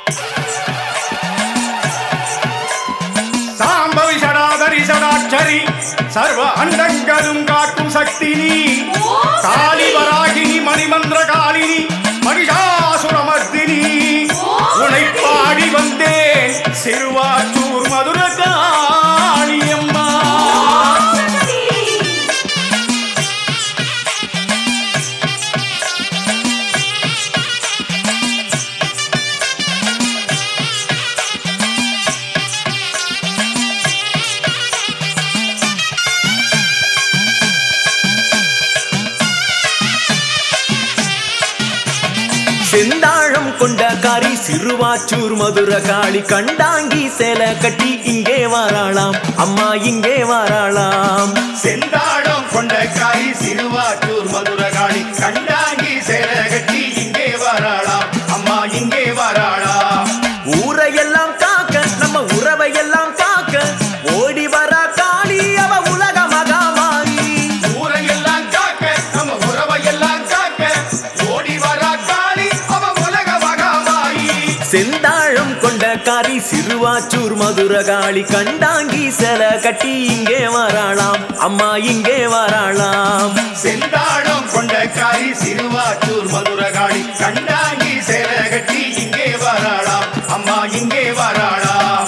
சாம்பவி சடாதரி சடாட்சரி சர்வ அண்டங்களும் காக்கும் சக்தி நீ காளி வராகினி மணிமந்திர காளினி மகிஷாசுரமர்த்தினி உனை பாடி வந்தேன் சிறுவாச்சூர் மதுர காளியம்மா செந்தாழம் கொண்ட காரி சிறுவாச்சூர் மதுர காளி கண்டாங்கி சேலை கட்டி இங்கே வாராளாம் அம்மா இங்கே வாராளாம் செந்தாழம் கொண்ட காய் சிறுவாச்சூர் மதுரகாளி கண்டாங்கி சேரகட்டி இங்கே வராளாம் அம்மா இங்கே வராளாம் ஊரையெல்லாம் காக்க நம்ம உறவையெல்லாம் காக்க ஓடி வரா காளி அவ உலக மகாமாயி ஊரையெல்லாம் காக்க நம்ம உறவையெல்லாம் காக்க ஓடி வரா காளி அவ உலக மகாமாயி செந்தாழம் கொண்ட காரி சிறுவாச்சூர் மதுர காளி கண்டாங்கி சேலை கட்டி இங்கே வாராளாம் அம்மா இங்கே வாராளாம் செந்தாழம் கொண்ட காய் சிறுவாச்சூர் மதுரகாளி கண்டாங்கி சேரகட்டி இங்கே வராளாம் அம்மா இங்கே வராளாம்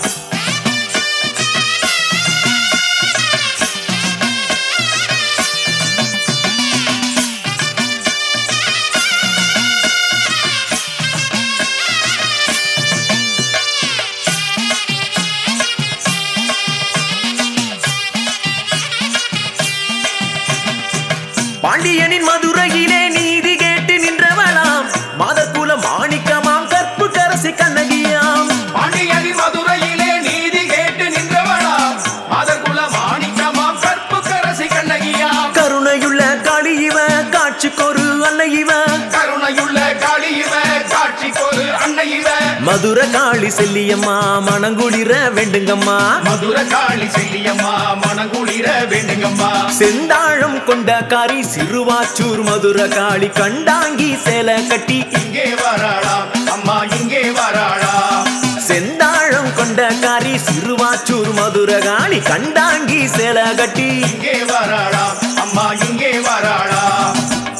பாண்டியனின் மதுரையிலே நீதி கேட்டு நின்றவளாம் மாதக்குல மாணிக்கமாம் கற்பு கரசி கண்ணகியாம் பாண்டியனி மதுரையிலே நீதி கேட்டு நின்றவளாம் அதற்குள்ள மாணிக்கமாம் கற்பு கரசி கண்ணகியாம் கருணையுள்ள காளி இவ காட்சிக்கொரு அன்னை இவ கருணையுள்ள காளி இவ காட்சிக்கொரு அன்னை இவ மதுர காளி செல்லியம்மா மணங்குளிர வேண்டுங்கம்மா மதுர காளி செல்லியம்மா மனங்குளிர வேண்டுங்கம்மா செந்தாழம் கொண்ட காரி சிறுவாச்சூர் மதுர காளி கண்டாங்கி சேலை கட்டி இங்கே வராளாம் அம்மா இங்கே வராளாம் செந்தாழம் கொண்ட காரி சிறுவாச்சூர் மதுர காளி கண்டாங்கி சேலை கட்டி இங்கே வராளாம் அம்மா இங்கே வராளாம்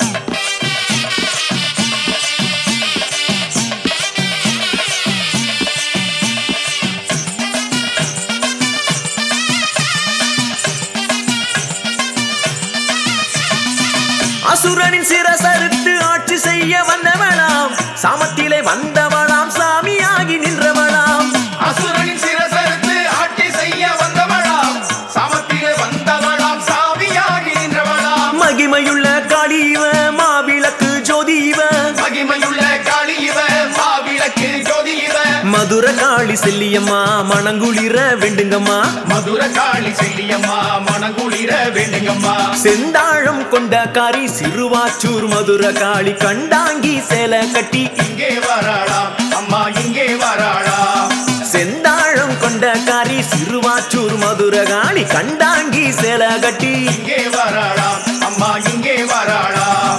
அசுரனின் சிரசறுத்து ஆட்சி செய்ய வந்தவளாம் சாமத்திலே வந்தவளாம் சாமியாகி நின்றவளாம் அசுரனின் சிரசறுத்து ஆட்சி செய்ய வந்தவளாம் சாமத்திலே வந்தவளாம் சாமியாகி நின்றவளாம் மகிமையுள்ள காளி இவ மாவிளக்கு ஜோதி இவ மகிமையுள்ள காளி இவ மாவிளக்கு ஜோதி இவ மதுர காளி செல்லியம்மா மணங்குளிர வேண்டுங்கம்மா மதுர காளி செல்லியம்மா மனங்குளிர வேண்டுங்கம்மா செந்தாழம் கொண்ட காரி சிறுவாச்சூர் மதுர காளி கண்டாங்கி சேலை கட்டி இங்கே வராளாம் அம்மா இங்கே வராளாம் செந்தாழம் கொண்ட காரி சிறுவாச்சூர் மதுர காளி கண்டாங்கி சேலை கட்டி இங்கே வராளாம் அம்மா இங்கே வராளாம்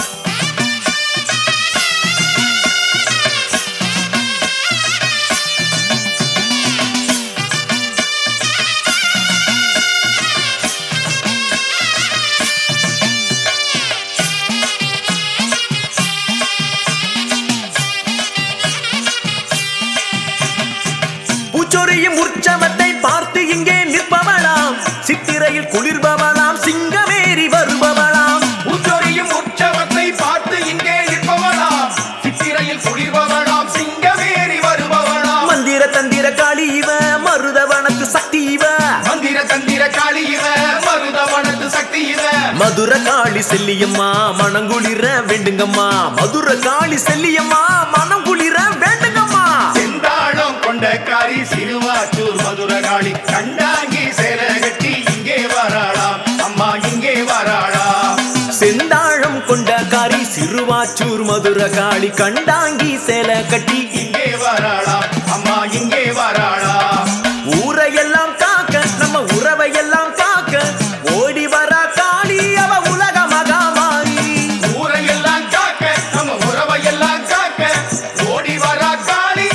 பூச்சொரியும் உற்சவத்தை பார்த்து இங்கே நிற்பவளாம் சித்திரையில் குளிர்பவளாம் சிங்கமேறி வருபவளாம் உச்சொரியும் உற்சவத்தை பார்த்து இங்கே நிற்பவளாம் சித்திரையில் குளிர்பவளாம் சிங்கமேறி வருபவளாம் மந்திர தந்திர காளி இவ மருதவனத்து சக்தி இவ மந்திர தந்திர காளி இவ மருதவனத்து சக்தி இவ மதுர காளி செல்லியம்மா மணங்குளிர வேண்டுங்கம்மா மதுர காளி செல்லியம்மா மணங்குளிர வேண்டுங்கம்மா செந்தாழம் கொண்ட காரி சிறுவாச்சூர் மதுர காளி கண்டாங்கி சேர கட்டி இங்கே வராளாம் அம்மா இங்கே வராளாம் செந்தாழம் கொண்ட காரி சிறுவாச்சூர் மதுர காளி கண்டாங்கி சேலை கட்டி இங்கே வராளாம் அம்மா இங்கே வராளாம் ஊரையெல்லாம் காக்க நம்ம உறவையெல்லாம் காக்க ஓடி வரா காளி அவ உலக மகாமாயி ஊரையெல்லாம் காக்க நம்ம உறவையெல்லாம் காக்க ஓடி வரா காளி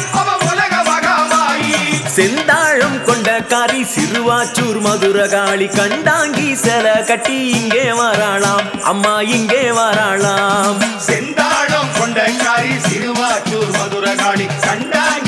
செந்தாழம் கொண்ட காரி சிறுவாச்சூர் மதுரகாளி கண்டாங்கி செல கட்டி இங்கே வராளாம் அம்மா இங்கே வராளாம் செந்தாழம் கொண்ட காரி சிறுவாச்சூர் மதுரகாளி கண்டாங்கி